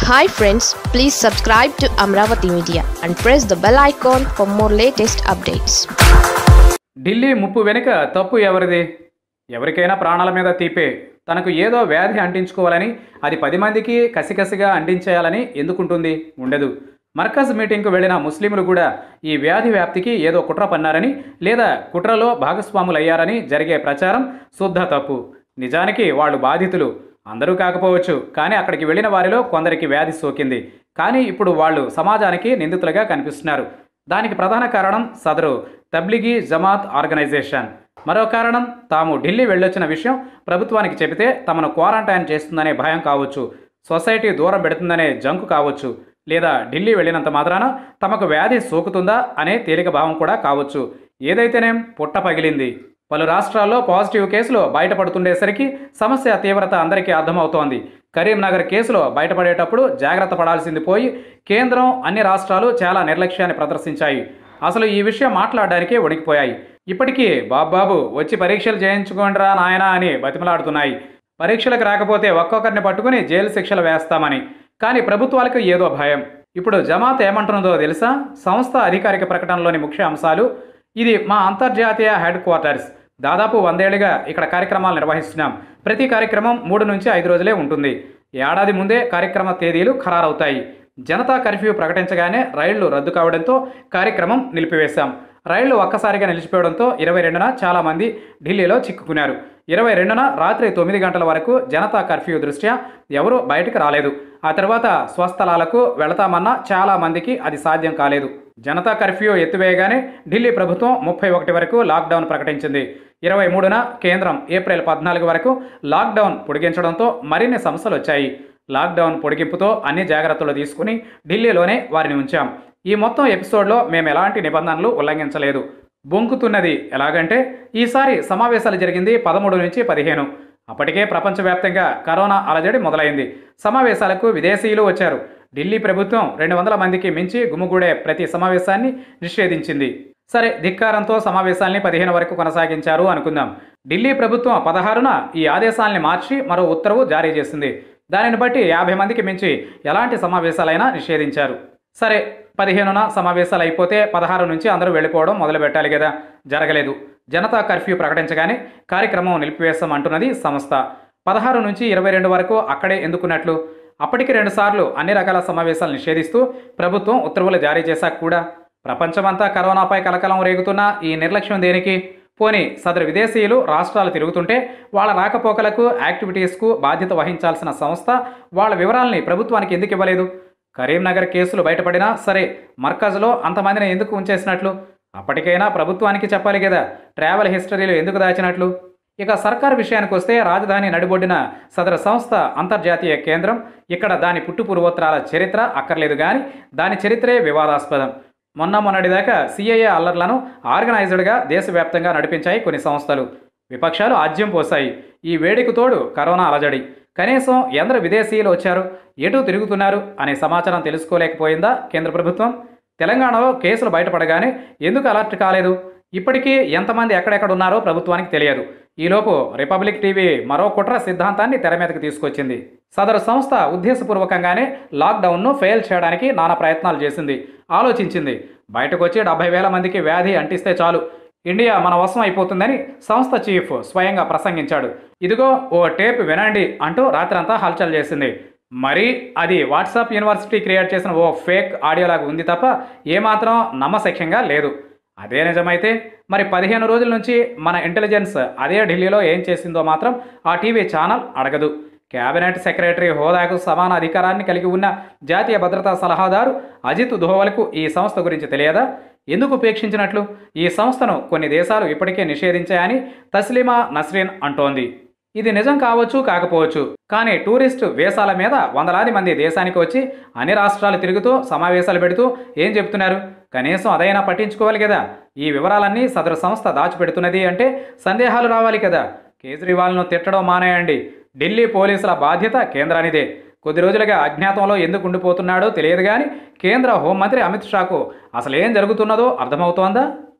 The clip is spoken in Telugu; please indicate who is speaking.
Speaker 1: hi friends please subscribe to Amaravati media and press the bell icon for more latest updates
Speaker 2: Delhi ముప్పు వెనుక తప్పు ఎవరిది ఎవరికైనా ప్రాణాల మీద తీపే తనకు ఏదో వ్యాధి అంటించుకోవాలని అది పది మందికి కసికసిగా అంటించేయాలని ఎందుకుంటుంది ఉండదు మర్కజ్ మీటింగ్కు వెళ్లిన ముస్లింలు కూడా ఈ వ్యాధి వ్యాప్తికి ఏదో కుట్ర పన్నారని లేదా కుట్రలో భాగస్వాములయ్యారని జరిగే ప్రచారం శుద్ధ తప్పు నిజానికి వాళ్ళు బాధితులు అందరూ కాకపోవచ్చు కానీ అక్కడికి వెళ్ళిన వారిలో కొందరికి వ్యాధి సోకింది కానీ ఇప్పుడు వాళ్ళు సమాజానికి నిందితులుగా కనిపిస్తున్నారు దానికి ప్రధాన కారణం సదరు తబ్లిగీ జమాత్ ఆర్గనైజేషన్ మరో కారణం తాము ఢిల్లీ వెళ్ళొచ్చిన విషయం ప్రభుత్వానికి చెబితే తమను క్వారంటైన్ చేస్తుందనే భయం కావచ్చు సొసైటీ దూరం పెడుతుందనే జంకు కావచ్చు లేదా ఢిల్లీ వెళ్ళినంత మాత్రాన తమకు వ్యాధి సోకుతుందా అనే తేలిక భావం కూడా కావచ్చు ఏదైతేనేం పుట్ట పగిలింది పలు రాష్ట్రాల్లో పాజిటివ్ కేసులు బయటపడుతుండేసరికి సమస్య తీవ్రత అందరికీ అర్థమవుతోంది కరీంనగర్ కేసులో బయటపడేటప్పుడు జాగ్రత్త పడాల్సింది పోయి కేంద్రం అన్ని రాష్ట్రాలు చాలా నిర్లక్ష్యాన్ని ప్రదర్శించాయి అసలు ఈ విషయం మాట్లాడడానికే వణికిపోయాయి ఇప్పటికీ బాబాబు వచ్చి పరీక్షలు చేయించుకోండిరా నాయనా అని బతిమలాడుతున్నాయి పరీక్షలకు రాకపోతే ఒక్కొక్కరిని పట్టుకుని జైలు శిక్షలు వేస్తామని కానీ ప్రభుత్వాలకు ఏదో భయం ఇప్పుడు జమాత్ ఏమంటున్నదో తెలుసా సంస్థ అధికారిక ప్రకటనలోని ముఖ్య అంశాలు ఇది మా అంతర్జాతీయ హెడ్ క్వార్టర్స్ దాదాపు వందేళ్లుగా ఇక్కడ కార్యక్రమాలు నిర్వహిస్తున్నాం ప్రతి కార్యక్రమం మూడు నుంచి ఐదు రోజులే ఉంటుంది ఏడాది ముందే కార్యక్రమ తేదీలు ఖరారవుతాయి జనతా కర్ఫ్యూ ప్రకటించగానే రైళ్లు రద్దు కావడంతో కార్యక్రమం నిలిపివేశాం రైళ్లు ఒక్కసారిగా నిలిచిపోవడంతో ఇరవై రెండున చాలామంది ఢిల్లీలో చిక్కుకున్నారు ఇరవై రెండున రాత్రి తొమ్మిది గంటల వరకు జనతా కర్ఫ్యూ దృష్ట్యా ఎవరూ బయటకు రాలేదు ఆ తర్వాత స్వస్థలాలకు వెళతామన్నా చాలా మందికి అది సాధ్యం కాలేదు జనతా కర్ఫ్యూ ఎత్తివేయగానే ఢిల్లీ ప్రభుత్వం ముప్పై ఒకటి వరకు లాక్డౌన్ ప్రకటించింది ఇరవై మూడున కేంద్రం ఏప్రిల్ పద్నాలుగు వరకు లాక్డౌన్ పొడిగించడంతో మరిన్ని సమస్యలు వచ్చాయి లాక్డౌన్ పొడిగింపుతో అన్ని జాగ్రత్తలు తీసుకుని ఢిల్లీలోనే వారిని ఉంచాం ఈ మొత్తం ఎపిసోడ్లో మేము ఎలాంటి నిబంధనలు ఉల్లంఘించలేదు బొంకుతున్నది ఎలాగంటే ఈసారి సమావేశాలు జరిగింది పదమూడు నుంచి పదిహేను అప్పటికే ప్రపంచవ్యాప్తంగా కరోనా అలజడి మొదలైంది సమావేశాలకు విదేశీయులు వచ్చారు ఢిల్లీ ప్రభుత్వం రెండు వందల మందికి మించి గుమిగూడే ప్రతి సమావేశాన్ని నిషేధించింది సరే ధిక్కారంతో సమావేశాల్ని పదిహేను వరకు కొనసాగించారు అనుకుందాం ఢిల్లీ ప్రభుత్వం పదహారున ఈ ఆదేశాల్ని మార్చి మరో ఉత్తర్వు జారీ చేసింది దానిని బట్టి యాభై మందికి మించి ఎలాంటి సమావేశాలైనా నిషేధించారు సరే పదిహేనున సమావేశాలు అయిపోతే పదహారు నుంచి అందరూ వెళ్ళిపోవడం మొదలు పెట్టాలి కదా జరగలేదు జనతా కర్ఫ్యూ ప్రకటించగానే కార్యక్రమం నిలిపివేస్తాం అంటున్నది సంస్థ పదహారు నుంచి ఇరవై రెండు వరకు అక్కడే ఎందుకున్నట్లు అప్పటికి రెండుసార్లు అన్ని రకాల సమావేశాలు నిషేధిస్తూ ప్రభుత్వం ఉత్తర్వులు జారీ చేశాక కూడా ప్రపంచమంతా కరోనాపై కలకలం రేగుతున్న ఈ నిర్లక్ష్యం దేనికి పోనీ సదరు విదేశీయులు రాష్ట్రాలు తిరుగుతుంటే వాళ్ళ రాకపోకలకు యాక్టివిటీస్కు బాధ్యత వహించాల్సిన సంస్థ వాళ్ళ వివరాల్ని ప్రభుత్వానికి ఎందుకు ఇవ్వలేదు కరీంనగర్ కేసులు బయటపడినా సరే మర్కజ్లో అంతమందిని ఎందుకు ఉంచేసినట్లు అప్పటికైనా ప్రభుత్వానికి చెప్పాలి కదా ట్రావెల్ హిస్టరీలు ఎందుకు దాచినట్లు ఇక సర్కార్ విషయానికి వస్తే రాజధాని నడిబొడ్డిన సదరు సంస్థ అంతర్జాతీయ కేంద్రం ఇక్కడ దాని పుట్టు పూర్వోత్తరాల చరిత్ర అక్కర్లేదు కానీ దాని చరిత్రే వివాదాస్పదం మొన్న మొన్నటిదాకా సిఐఏ అల్లర్లను ఆర్గనైజ్డ్గా దేశవ్యాప్తంగా నడిపించాయి కొన్ని సంస్థలు విపక్షాలు ఆజ్యం పోశాయి ఈ వేడికి తోడు కరోనా అలజడి కనీసం ఎందరు విదేశీయులు వచ్చారు ఎటు తిరుగుతున్నారు అనే సమాచారం తెలుసుకోలేకపోయిందా కేంద్ర ప్రభుత్వం తెలంగాణలో కేసులు బయటపడగానే ఎందుకు అలర్ట్ కాలేదు ఇప్పటికీ ఎంతమంది ఎక్కడెక్కడ ఉన్నారో ప్రభుత్వానికి తెలియదు ఈలోపు రిపబ్లిక్ టీవీ మరో కుట్ర సిద్ధాంతాన్ని తెర మీదకి తీసుకొచ్చింది సదరు సంస్థ ఉద్దేశపూర్వకంగానే లాక్డౌన్ను ఫెయిల్ చేయడానికి నానా ప్రయత్నాలు చేసింది ఆలోచించింది బయటకు వచ్చి డెబ్బై వేల మందికి వ్యాధి అంటిస్తే చాలు ఇండియా మన వశం అయిపోతుందని సంస్థ చీఫ్ స్వయంగా ప్రసంగించాడు ఇదిగో ఓ టేప్ వినండి అంటూ రాత్రంతా హల్చల్ చేసింది మరి అది వాట్సాప్ యూనివర్సిటీ క్రియేట్ చేసిన ఓ ఫేక్ ఆడియోలాగా ఉంది తప్ప ఏమాత్రం నమ్మశక్యంగా లేదు అదే నిజమైతే మరి పదిహేను రోజుల నుంచి మన ఇంటెలిజెన్స్ అదే ఢిల్లీలో ఏం చేసిందో మాత్రం ఆ టీవీ ఛానల్ అడగదు కేబినెట్ సెక్రటరీ హోదాకు సమాన అధికారాన్ని కలిగి ఉన్న జాతీయ భద్రతా సలహాదారు అజిత్ ధోవల్కు ఈ సంస్థ గురించి తెలియదా ఎందుకు ఉపేక్షించినట్లు ఈ సంస్థను కొన్ని దేశాలు ఇప్పటికే నిషేధించాయని తస్లీమా నస్రీన్ అంటోంది ఇది నిజం కావచ్చు కాకపోవచ్చు కానీ టూరిస్ట్ వేసాల మీద వందలాది మంది దేశానికి వచ్చి అన్ని రాష్ట్రాలు తిరుగుతూ సమావేశాలు పెడుతూ ఏం చెప్తున్నారు కనీసం అదైనా పట్టించుకోవాలి కదా ఈ వివరాలన్నీ సదరు సంస్థ దాచిపెడుతున్నది అంటే సందేహాలు రావాలి కదా కేజ్రీవాల్ను తిట్టడం మానేయండి ఢిల్లీ పోలీసుల బాధ్యత కేంద్రానిదే కొద్ది రోజులుగా అజ్ఞాతంలో ఎందుకు ఉండిపోతున్నాడో తెలియదు కానీ కేంద్ర హోంమంత్రి అమిత్ షాకు అసలు ఏం జరుగుతున్నదో అర్థమవుతోందా